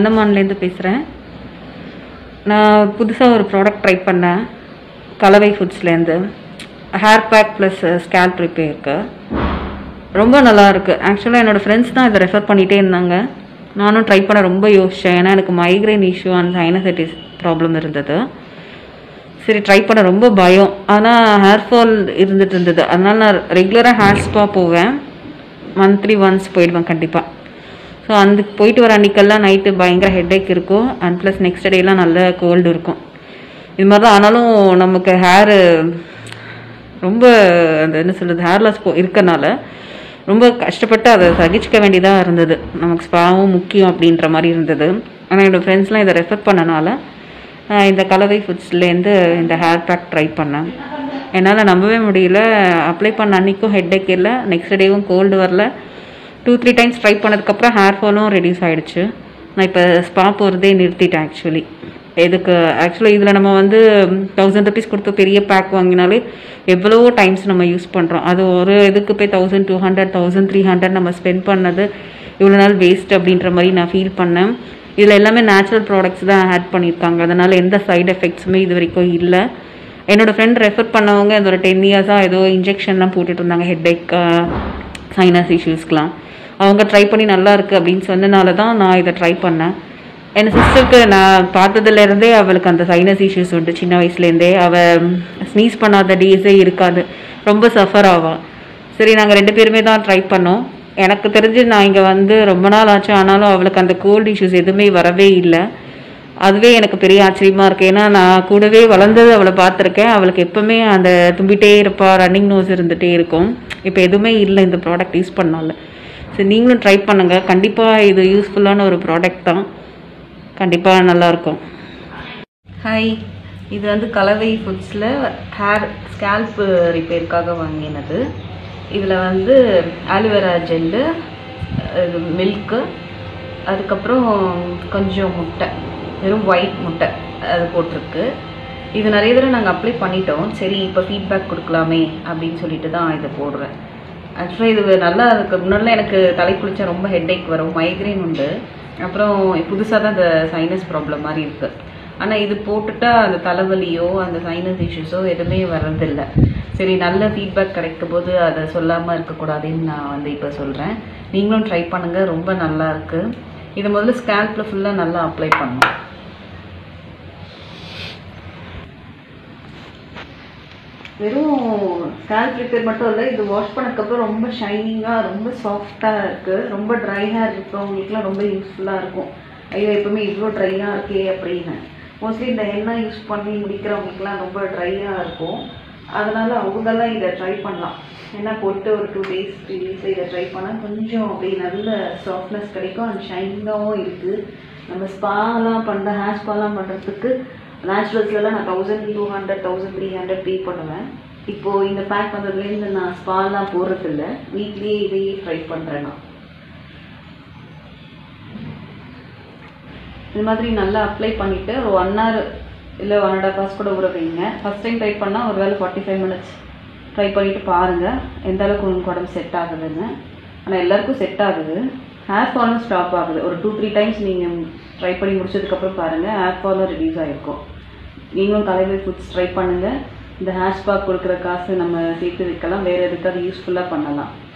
அந்தமான்லேருந்து பேசுகிறேன் நான் புதுசாக ஒரு ப்ராடக்ட் ட்ரை பண்ணேன் கலவை ஃபுட்ஸ்லேருந்து ஹேர் பேக் ப்ளஸ் ஸ்கேல்ப் ரிப்பேருக்கு ரொம்ப நல்லா இருக்கு ஆக்சுவலாக என்னோடய ஃப்ரெண்ட்ஸ் தான் இதை ரெஃபர் பண்ணிகிட்டே இருந்தாங்க நானும் ட்ரை பண்ண ரொம்ப யோசித்தேன் ஏன்னா எனக்கு migraine issue and sinusitis problem இருந்தது சரி ட்ரை பண்ண ரொம்ப பயம் ஆனால் ஹேர் ஃபால் இருந்துட்டு இருந்தது அதனால நான் ரெகுலராக ஹேர் ஸ்பா போவேன் மந்த்லி ஒன்ஸ் போயிடுவேன் கண்டிப்பாக ஸோ அந்த போயிட்டு வர அன்றைக்கெல்லாம் நைட்டு பயங்கர ஹெட்டேக் இருக்கும் அண்ட் ப்ளஸ் நெக்ஸ்ட் டேலாம் நல்ல கோல்டு இருக்கும் இது மாதிரி தான் ஆனாலும் நமக்கு ஹேரு ரொம்ப அந்த என்ன சொல்கிறது ஹேர் லாஸ் போ இருக்கனால ரொம்ப கஷ்டப்பட்டு அதை சகிச்சுக்க வேண்டியதாக இருந்தது நமக்கு ஸ்பாவும் முக்கியம் அப்படின்ற மாதிரி இருந்தது ஆனால் என்னோடய ஃப்ரெண்ட்ஸ்லாம் இதை ரெஃபர் பண்ணனால ஆஹ் இந்த கலவை ஃபுட்ஸ்லேருந்து இந்த ஹேர் பேக் ட்ரை பண்ணேன் என்னால் நம்பவே முடியல அப்ளை பண்ண அன்றைக்கும் ஹெட்டேக் இல்லை நெக்ஸ்ட் டேவும் கோல்டு வரல டூ த்ரீ டைம்ஸ் ட்ரை பண்ணதுக்கப்புறம் ஹேர் ஃபாலும் ரெடியூஸ் ஆகிடுச்சு நான் இப்போ ஸ்பா போகிறதே நிறுத்திட்டேன் ஆக்சுவலி எதுக்கு ஆக்சுவலாக இதில் நம்ம வந்து தௌசண்ட் ருபீஸ் கொடுத்து பெரிய பேக் வாங்கினாலே எவ்வளவோ டைம்ஸ் நம்ம யூஸ் பண்ணுறோம் அது ஒரு இதுக்கு போய் thousand two hundred thousand three hundred நம்ம ஸ்பெண்ட் பண்ணது இவ்வளோ நாள் வேஸ்ட் அப்படின்ற மாதிரி நான் ஃபீல் பண்ணேன் இதில் எல்லாமே நேச்சுரல் ப்ராடக்ட்ஸ் தான் ஆட் பண்ணியிருக்காங்க அதனால் எந்த சைடு எஃபெக்ட்ஸுமே இது வரைக்கும் இல்லை என்னோடய ஃப்ரெண்ட் ரெஃபர் பண்ணவங்க இந்த ஒரு டென் இயர்ஸாக ஏதோ இன்ஜெக்ஷன்லாம் போட்டுட்டு இருந்தாங்க ஹெட்டேக் சைனஸ் இஷ்யூஸ்க்கெலாம் அவங்க ட்ரை பண்ணி நல்லா இருக்குது அப்படின்னு சொன்னனால தான் நான் இதை ட்ரை பண்ணேன் என் சிஸ்டருக்கு நான் பார்த்ததுலேருந்தே அவளுக்கு அந்த சைனஸ் இஷ்யூஸ் உண்டு சின்ன வயசுலேருந்தே அவள் ஸ்னீஸ் பண்ணாத டேஸே இருக்காது ரொம்ப சஃபர் ஆவாள் சரி நாங்கள் ரெண்டு பேருமே தான் ட்ரை பண்ணோம் எனக்கு தெரிஞ்சு நான் இங்கே வந்து ரொம்ப நாள் ஆச்சு ஆனாலும் அவளுக்கு அந்த கோல்டு இஷ்யூஸ் எதுவுமே வரவே இல்லை அதுவே எனக்கு பெரிய ஆச்சரியமாக இருக்குது ஏன்னா நான் கூடவே வளர்ந்தது அவளை பார்த்துருக்கேன் அவளுக்கு எப்போவுமே அந்த தும்பிட்டே இருப்பா ரன்னிங் நோஸ் இருந்துகிட்டே இருக்கும் இப்போ எதுவுமே இல்லை இந்த ப்ராடக்ட் யூஸ் பண்ணால சரி நீங்களும் ட்ரை பண்ணுங்கள் கண்டிப்பாக இது யூஸ்ஃபுல்லான ஒரு ப்ராடக்ட் தான் கண்டிப்பாக நல்லாயிருக்கும் ஹாய் இது வந்து கலவை ஃபுட்ஸில் ஹேர் ஸ்கேல்ப் ரிப்பேருக்காக வாங்கினது இதில் வந்து ஆலுவேரா ஜெல்லு மில்க்கு அதுக்கப்புறம் கொஞ்சம் முட்டை வெறும் ஒயிட் முட்டை அது போட்டிருக்கு இது நிறைய தடவை நாங்கள் அப்ளை பண்ணிட்டோம் சரி இப்போ ஃபீட்பேக் கொடுக்கலாமே அப்படின்னு சொல்லிட்டு தான் இதை போடுறேன் ஆக்சுவலாக இது நல்லா அதுக்கு முன்னாடிலாம் எனக்கு தலை குளிச்சா ரொம்ப ஹெட்டேக் வரும் மைக்ரைன் உண்டு அப்புறம் புதுசாக தான் இந்த சைனஸ் ப்ராப்ளம் மாதிரி இருக்குது ஆனால் இது போட்டுட்டா அந்த தலைவலியோ அந்த சைனஸ் இஷ்யூஸோ எதுவுமே வர்றதில்லை சரி நல்ல ஃபீட்பேக் கிடைக்கும் போது அதை சொல்லாமல் இருக்கக்கூடாதுன்னு நான் வந்து இப்போ சொல்கிறேன் நீங்களும் ட்ரை பண்ணுங்கள் ரொம்ப நல்லா இருக்குது இதை முதல்ல ஸ்கேல்பில் ஃபுல்லாக நல்லா அப்ளை பண்ணணும் வெறும் ஸ்கேல்ப் ரிப்பேர் மட்டும் இல்லை இது வாஷ் பண்ணதுக்கப்புறம் ரொம்ப ஷைனிங்காக ரொம்ப சாஃப்டாக இருக்குது ரொம்ப ட்ரை ஹேர் இருக்கிறவங்களுக்குலாம் ரொம்ப யூஸ்ஃபுல்லாக இருக்கும் ஐயோ எப்பவுமே இவ்வளோ ட்ரையாக இருக்கே அப்படின்னு மோஸ்ட்லி இந்த எண்ணெய் யூஸ் பண்ணி முடிக்கிறவங்களுக்குலாம் ரொம்ப ட்ரையாக இருக்கும் அதனால் அவங்கெல்லாம் இதை ட்ரை பண்ணலாம் ஏன்னா போட்டு ஒரு டூ டேஸ் த்ரீ டேஸில் இதை ட்ரை பண்ணால் கொஞ்சம் அப்படியே நல்ல சாஃப்ட்னஸ் கிடைக்கும் அண்ட் ஷைனிங்காகவும் இருக்குது நம்ம ஸ்பாலாம் பண்ணுற ஹேர் ஸ்பாலாம் பண்ணுறதுக்கு நேச்சுரல்ஸ்லாம் நான் thousand two hundred thousand three hundred pay பண்ணுவேன் இப்போது இந்த பேக் வந்ததுலேருந்து நான் ஸ்பாலாம் போடுறதில்ல வீட்லேயே இதையே ட்ரை பண்ணுறேன் நான் இது மாதிரி நல்லா அப்ளை பண்ணிவிட்டு ஒரு ஒன் ஹவர் இல்லை ஒன் அண்ட் ஹாஃப் ஹவர்ஸ் கூட ஊற வைங்க ஃபஸ்ட் டைம் ட்ரை பண்ணால் ஒரு வேலை ஃபார்ட்டி ஃபைவ் மினிட்ஸ் ட்ரை பண்ணிவிட்டு பாருங்கள் எந்த அளவுக்கு உங்களுக்கு உடம்பு செட் ஆகுதுன்னு ஆனால் எல்லாருக்கும் செட் ஆகுது ஹேர் ஃபாலும் ஸ்டாப் ஆகுது ஒரு டூ த்ரீ டைம்ஸ் நீங்கள் ட்ரை பண்ணி முடிச்சதுக்கப்புறம் பாருங்கள் ஹேர் ஃபாலும் ரிலீஸ் ஆகிருக்கும் நீங்களும் கலைவை ஃபுட்ஸ் ட்ரை பண்ணுங்கள் இந்த ஹேர் ஸ்பா கொடுக்குற காசு நம்ம சேர்த்து வைக்கலாம் வேறு எதுக்காவது யூஸ்ஃபுல்லாக பண்ணலாம்